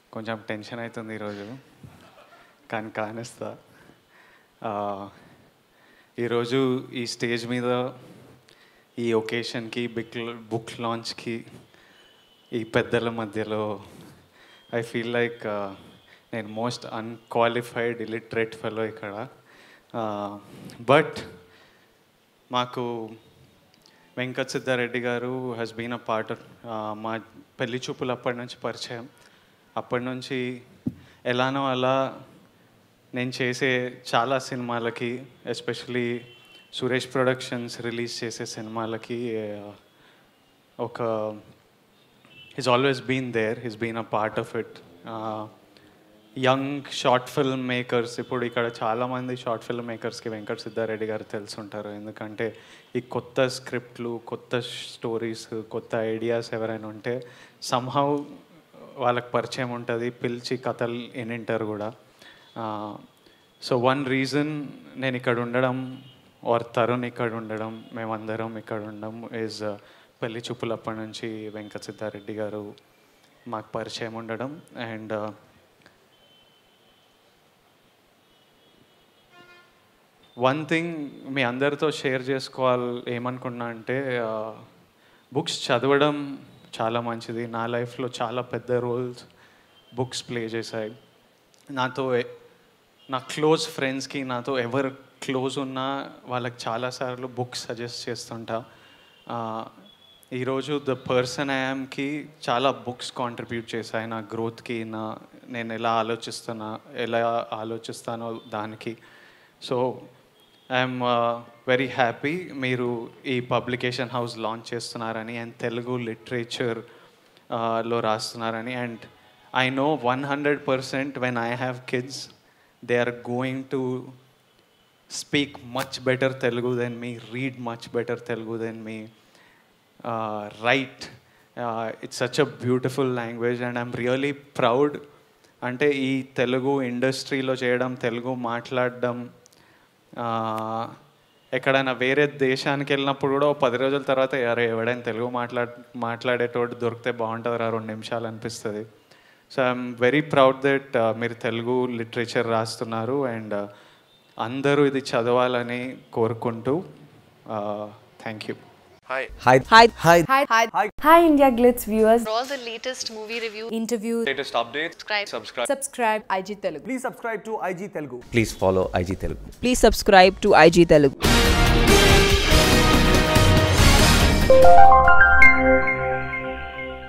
కొంచెం టెన్షన్ అవుతుంది ఈరోజు కానీ కానిస్తా ఆ, ఈరోజు ఈ స్టేజ్ మీద ఈ ఒకేషన్కి బిక్ బుక్ లాంచ్కి ఈ పెద్దల మధ్యలో ఐ ఫీల్ లైక్ నేను మోస్ట్ అన్క్వాలిఫైడ్ ఇలిటరేట్ ఫెలో ఇక్కడ బట్ మాకు వెంకట్ సిద్ధారెడ్డి గారు హ్యాస్ బీన్ అ పార్ట్ మా పెళ్లి చూపులు అప్పటి నుంచి పరిచయం అప్పటి నుంచి ఎలానో అలా నేను చేసే చాలా సినిమాలకి ఎస్పెషలీ సురేష్ ప్రొడక్షన్స్ రిలీజ్ చేసే సినిమాలకి ఆ, ఒక he's always been there he's been a part of it young short film makers ఇప్పుడు ఇక్కడ చాలామంది షార్ట్ ఫిల్మ్ మేకర్స్కి వెంకట్ సిద్ధారెడ్డి గారు తెలుసుంటారు ఎందుకంటే ఈ కొత్త స్క్రిప్ట్లు కొత్త స్టోరీస్ కొత్త ఐడియాస్ ఎవరైనా ఉంటే సంహౌ వాళ్ళకి పరిచయం ఉంటుంది పిలిచి కథలు వినింటారు కూడా సో వన్ రీజన్ నేను ఇక్కడ ఉండడం ఆర్ తరుణ్ ఇక్కడ ఉండడం మేమందరం ఇక్కడ ఉండడం ఈజ్ పెళ్లి చూపులు అప్పటి నుంచి వెంకట్ సిద్ధారెడ్డి గారు మాకు పరిచయం ఉండడం అండ్ వన్ థింగ్ మీ అందరితో షేర్ చేసుకోవాలి ఏమనుకున్నా అంటే బుక్స్ చదవడం చాలా మంచిది నా లైఫ్లో చాలా పెద్ద రోల్స్ బుక్స్ ప్లే చేశాయి నాతో ఎ- నా క్లోజ్ ఫ్రెండ్స్కి నాతో ఎవరు క్లోజ్ ఉన్నా వాళ్ళకి చాలాసార్లు బుక్స్ సజెస్ట్ చేస్తుంటా ఆ, ఈరోజు ద పర్సన్ ఐఎమ్కి చాలా బుక్స్ కాంట్రిబ్యూట్ చేశాయి నా గ్రోత్కి నా నేను ఎలా ఆలోచిస్తున్నా ఎలా ఆలోచిస్తానో దానికి సో ఐఎమ్ వెరీ హ్యాపీ మీరు ఈ పబ్లికేషన్ హౌస్ లాంచ్ చేస్తున్నారని అండ్ తెలుగు లిటరేచర్ లో రాస్తున్నారని and I know one hundred percent when I have kids they are going to speak much better Telugu than me read much better Telugu than me write it's such a beautiful language and I'm really proud అంటే ఈ తెలుగు ఇండస్ట్రీలో చేయడం తెలుగు మాట్లాడడం ఆ, ఎక్కడైనా వేరే దేశానికి వెళ్ళినప్పుడు కూడా ఓ పది రోజుల తర్వాత అరే ఎవడైనా తెలుగు మాట్లాడ్ మాట్లాడేటోడు దొరికితే బాగుంటుంది రా రెండు నిమిషాలు అనిపిస్తుంది so I'm very proud that మీరు తెలుగు లిటరేచర్ రాస్తున్నారు అండ్ అందరూ ఇది చదవాలని కోరుకుంటూ thank you Hi. Hi. Hi. Hi. Hi. Hi. Hi, India Glitz viewers. For all the latest movie review, Interviews. Latest updates. subscribe. Subscribe. Subscribe IG Telugu. Please subscribe to IG Telugu. Please follow IG Telugu. Please subscribe to IG Telugu.